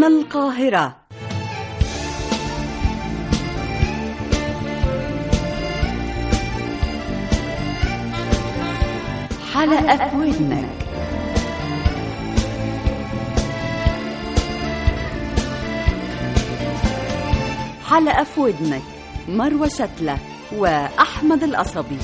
من القاهرة حلقة في ودنك حلقة في ودنك مروة شتلة وأحمد القصبي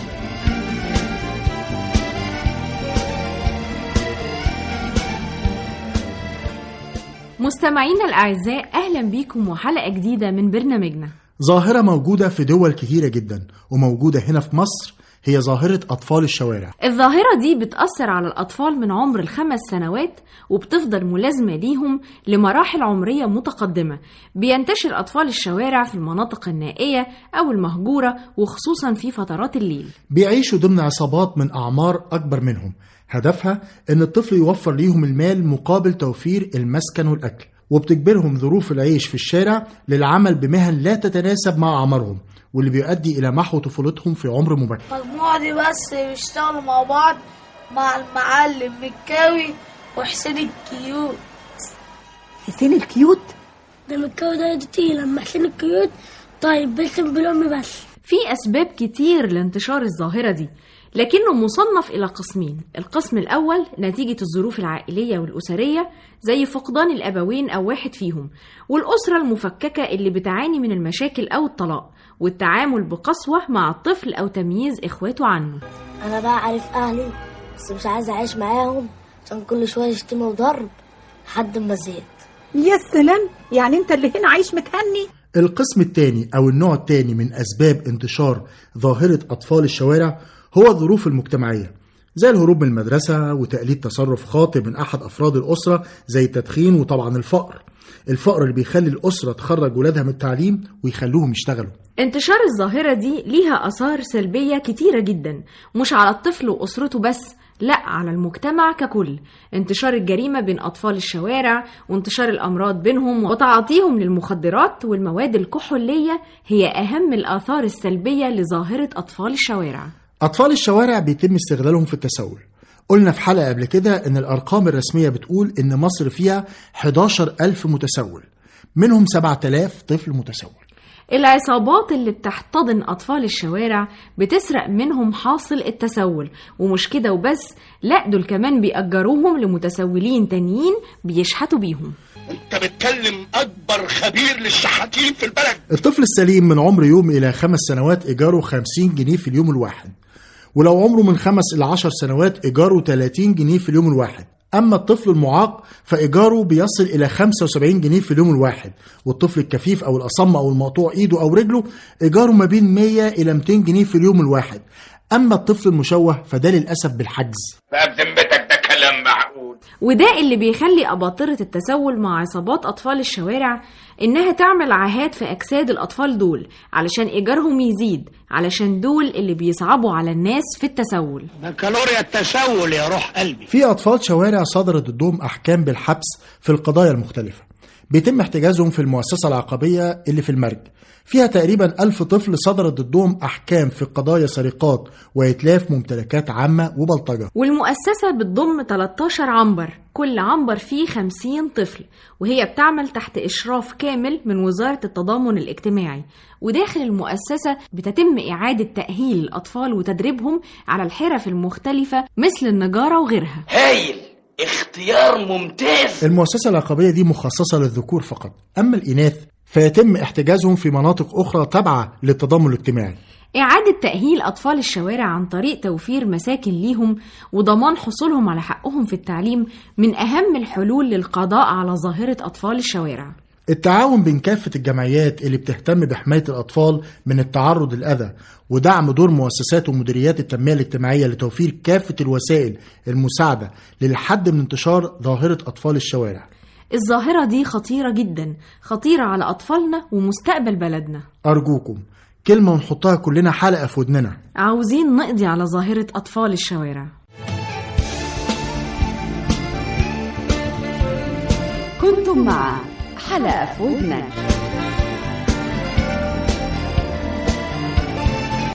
مستمعينا الأعزاء أهلا بيكم وحلقة جديدة من برنامجنا ظاهرة موجودة في دول كتيرة جدا وموجودة هنا في مصر هي ظاهرة أطفال الشوارع الظاهرة دي بتأثر على الأطفال من عمر الخمس سنوات وبتفضل ملازمة ليهم لمراحل عمرية متقدمة بينتشر أطفال الشوارع في المناطق النائية أو المهجورة وخصوصا في فترات الليل بيعيشوا ضمن عصابات من أعمار أكبر منهم هدفها إن الطفل يوفر ليهم المال مقابل توفير المسكن والأكل وبتجبرهم ظروف العيش في الشارع للعمل بمهن لا تتناسب مع أعمارهم واللي بيؤدي إلى محو طفولتهم في عمر مبكر المجموعة دي بس بيشتغلوا مع بعض مع المعلم مكاوي وحسين الكيوت حسين الكيوت ده مكاوي ده يدتي لما حسين الكيوت طيب باسم بالأم بس في أسباب كتير لانتشار الظاهرة دي لكنه مصنف إلى قسمين القسم الأول نتيجة الظروف العائلية والأسرية زي فقدان الأبوين أو واحد فيهم والأسرة المفككة اللي بتعاني من المشاكل أو الطلاق والتعامل بقسوة مع الطفل أو تمييز إخواته عنه أنا بقى عارف أهلي بس مش عايز أعيش معاهم عشان كل شوية شتيمة وضرب لحد ما زهقت يا سلام يعني انت اللي هنا عايش متهني القسم الثاني أو النوع الثاني من أسباب انتشار ظاهرة أطفال الشوارع هو الظروف المجتمعية زي الهروب من المدرسة وتقليد تصرف خاطئ من أحد أفراد الأسرة زي التدخين وطبعا الفقر الفقر اللي بيخلي الأسرة تخرج ولادها من التعليم ويخلوهم يشتغلوا انتشار الظاهرة دي ليها آثار سلبية كتيرة جدا مش على الطفل وأسرته بس لا على المجتمع ككل انتشار الجريمة بين أطفال الشوارع وانتشار الأمراض بينهم وتعاطيهم للمخدرات والمواد الكحولية هي أهم الآثار السلبية لظاهرة أطفال الشوارع أطفال الشوارع بيتم استغلالهم في التسول قلنا في حلقة قبل كده إن الأرقام الرسمية بتقول إن مصر فيها 11 ألف متسول منهم 7000 طفل متسول العصابات اللي بتحتضن أطفال الشوارع بتسرق منهم حاصل التسول ومش كده وبس لا دول كمان بيأجروهم لمتسولين تانيين بيشحتوا بيهم انت بتكلم اكبر خبير للشحاتين في البلد الطفل السليم من عمر يوم إلى خمس سنوات إيجاره 50 جنيه في اليوم الواحد ولو عمره من خمس إلى عشر سنوات إيجاره 30 جنيه في اليوم الواحد أما الطفل المعاق فإيجاره بيصل إلى 75 جنيه في اليوم الواحد والطفل الكفيف أو الأصم أو المقطوع إيده أو رجله إيجاره ما بين 100 إلى 200 جنيه في اليوم الواحد أما الطفل المشوه فده للأسف بالحجز بقى بذمتك ده كلام معقول وده اللي بيخلي أباطرة التسول مع عصابات أطفال الشوارع إنها تعمل عاهات في أجساد الأطفال دول علشان إيجارهم يزيد علشان دول اللي بيصعبوا على الناس في التسول ده كالوريا التسول يا روح قلبي في أطفال شوارع صدرت ضدهم أحكام بالحبس في القضايا المختلفة بيتم احتجازهم في المؤسسة العقابية اللي في المرج فيها تقريبا ألف طفل صدرت ضدهم أحكام في قضايا سرقات وإتلاف ممتلكات عامة وبلطجة والمؤسسة بتضم 13 عنبر كل عنبر فيه 50 طفل وهي بتعمل تحت إشراف كامل من وزارة التضامن الاجتماعي وداخل المؤسسة بتتم إعادة تأهيل الأطفال وتدريبهم على الحرف المختلفة مثل النجارة وغيرها هايل اختيار ممتاز المؤسسة العقابية دي مخصصة للذكور فقط أما الإناث فيتم احتجازهم في مناطق أخرى تابعة للتضامن الاجتماعي إعادة تأهيل أطفال الشوارع عن طريق توفير مساكن ليهم وضمان حصولهم على حقهم في التعليم من أهم الحلول للقضاء على ظاهرة أطفال الشوارع التعاون بين كافة الجمعيات اللي بتهتم بحماية الأطفال من التعرض للأذى ودعم دور مؤسسات ومديريات التنمية الاجتماعية لتوفير كافة الوسائل المساعدة للحد من انتشار ظاهرة أطفال الشوارع الظاهرة دي خطيرة جدا خطيرة على أطفالنا ومستقبل بلدنا أرجوكم كلمة ونحطها كلنا حلقة في ودننا عاوزين نقضي على ظاهرة أطفال الشوارع كنتم مع حلقة في ودنك